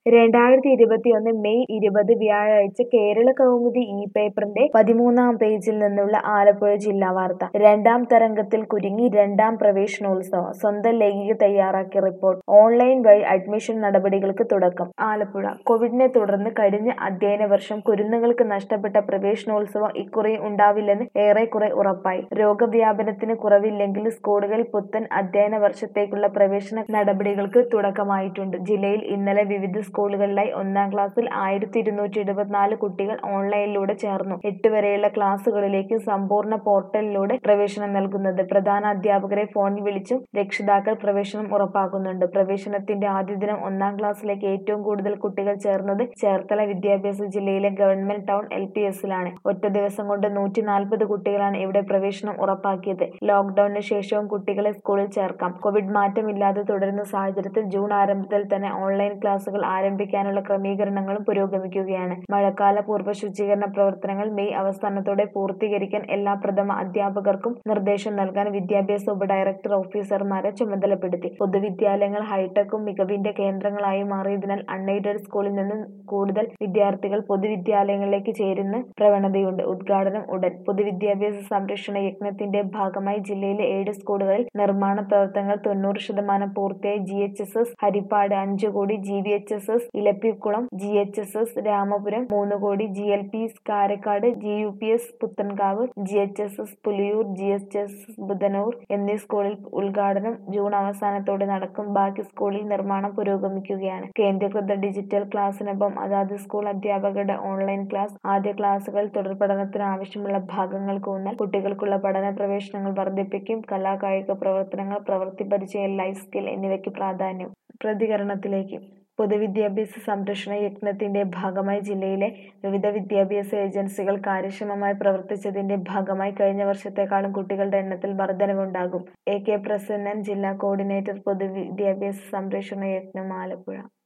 രണ്ടായിരത്തി ഇരുപത്തിയൊന്ന് മെയ് ഇരുപത് വ്യാഴാഴ്ച കേരള കൗമുദി ഇ പേപ്പറിന്റെ പതിമൂന്നാം പേജിൽ നിന്നുള്ള ആലപ്പുഴ ജില്ലാ വാർത്ത രണ്ടാം തരംഗത്തിൽ കുരുങ്ങി രണ്ടാം പ്രവേശനോത്സവം സ്വന്തം ലേഖിക തയ്യാറാക്കിയ റിപ്പോർട്ട് ഓൺലൈൻ വഴി അഡ്മിഷൻ നടപടികൾക്ക് തുടക്കം ആലപ്പുഴ കോവിഡിനെ തുടർന്ന് കഴിഞ്ഞ അധ്യയന വർഷം കുരുന്നുകൾക്ക് നഷ്ടപ്പെട്ട പ്രവേശനോത്സവം ഇക്കുറിയും ഉണ്ടാവില്ലെന്ന് ഏറെക്കുറെ ഉറപ്പായി രോഗവ്യാപനത്തിന് കുറവില്ലെങ്കിൽ സ്കൂളുകളിൽ പുത്തൻ അധ്യയന വർഷത്തേക്കുള്ള പ്രവേശന നടപടികൾക്ക് തുടക്കമായിട്ടുണ്ട് ജില്ലയിൽ ഇന്നലെ വിവിധ സ്കൂളുകളിലായി ഒന്നാം ക്ലാസ്സിൽ ആയിരത്തി ഇരുന്നൂറ്റി ഇരുപത്തിനാല് കുട്ടികൾ ഓൺലൈനിലൂടെ ചേർന്നു എട്ട് വരെയുള്ള ക്ലാസ്സുകളിലേക്ക് സമ്പൂർണ്ണ പോർട്ടലിലൂടെ പ്രവേശനം നൽകുന്നത് പ്രധാന അധ്യാപകരെ ഫോണിൽ വിളിച്ചും രക്ഷിതാക്കൾ പ്രവേശനം ഉറപ്പാക്കുന്നുണ്ട് പ്രവേശനത്തിന്റെ ആദ്യ ദിനം ഒന്നാം ക്ലാസ്സിലേക്ക് ഏറ്റവും കൂടുതൽ കുട്ടികൾ ചേർന്നത് ചേർത്തല വിദ്യാഭ്യാസ ജില്ലയിലെ ഗവൺമെന്റ് ടൗൺ എൽ പി എസിലാണ് ഒറ്റ ദിവസം കൊണ്ട് നൂറ്റി നാൽപ്പത് കുട്ടികളാണ് ഇവിടെ പ്രവേശനം ഉറപ്പാക്കിയത് ലോക്ഡൌണിന് ശേഷവും കുട്ടികളെ സ്കൂളിൽ ചേർക്കാം കോവിഡ് മാറ്റമില്ലാതെ തുടരുന്ന സാഹചര്യത്തിൽ ജൂൺ ആരംഭത്തിൽ തന്നെ ഓൺലൈൻ ക്ലാസുകൾ ആരംഭിക്കാനുള്ള ക്രമീകരണങ്ങളും പുരോഗമിക്കുകയാണ് മഴക്കാല പൂർവ്വ ശുചീകരണ പ്രവർത്തനങ്ങൾ മെയ് അവസാനത്തോടെ പൂർത്തീകരിക്കാൻ എല്ലാ പ്രഥമ അധ്യാപകർക്കും നിർദ്ദേശം നൽകാൻ വിദ്യാഭ്യാസ ഉപഡയറക്ടർ ഓഫീസർമാരെ ചുമതലപ്പെടുത്തി പൊതുവിദ്യാലയങ്ങൾ ഹൈടെക്കും മികവിന്റെ കേന്ദ്രങ്ങളായി മാറിയതിനാൽ അൺഎയ്ഡഡ് സ്കൂളിൽ നിന്ന് കൂടുതൽ വിദ്യാർത്ഥികൾ പൊതുവിദ്യാലയങ്ങളിലേക്ക് ചേരുന്ന പ്രവണതയുണ്ട് ഉദ്ഘാടനം ഉടൻ പൊതുവിദ്യാഭ്യാസ സംരക്ഷണ യജ്ഞത്തിന്റെ ഭാഗമായി ജില്ലയിലെ ഏഴ് സ്കൂളുകളിൽ നിർമ്മാണ പ്രവർത്തനങ്ങൾ തൊണ്ണൂറ് ശതമാനം പൂർത്തിയായി G H S S Harippad അഞ്ചു crore G V H S S Elappikulam G H S S Ramapuram മൂന്ന് crore G L P Karakkad G U P S Puthenkavu G H S S Puliyoor G H S S Budhanoor എന്നീ സ്കൂളിൽ ഉദ്ഘാടനം ജൂൺ അവസാനത്തോടെ നടക്കും ബാക്കി സ്കൂളിൽ നിർമ്മാണം പുരോഗമിക്കുകയാണ് കേന്ദ്രീകൃത ഡിജിറ്റൽ ക്ലാസ്സിനൊപ്പം അതാത് സ്കൂൾ അധ്യാപകരുടെ ഓൺലൈൻ ക്ലാസ് ആദ്യ ക്ലാസുകൾ തുടർ പഠനത്തിന് ആവശ്യമുള്ള ഭാഗങ്ങൾക്ക് ഊന്നൽ കുട്ടികൾക്കുള്ള പഠന പ്രവേശനങ്ങൾ വർദ്ധിപ്പിക്കും കലാ കായിക പ്രവർത്തനങ്ങൾ പ്രവൃത്തി പരിചയം ലൈഫ് സ്കിൽ എന്നിവയ്ക്ക് പ്രാധാന്യം പ്രതികരണത്തിലേക്ക് പൊതുവിദ്യാഭ്യാസ സംരക്ഷണ യജ്ഞത്തിന്റെ ഭാഗമായി ജില്ലയിലെ വിവിധ വിദ്യാഭ്യാസ ഏജൻസികൾ കാര്യക്ഷമമായി പ്രവർത്തിച്ചതിന്റെ ഭാഗമായി കഴിഞ്ഞ വർഷത്തെക്കാളും കുട്ടികളുടെ എണ്ണത്തിൽ വർധനവുണ്ടാകും എ കെ പ്രസന്നൻ ജില്ലാ കോർഡിനേറ്റർ പൊതുവിദ്യാഭ്യാസ സംരക്ഷണ യജ്ഞം ആലപ്പുഴ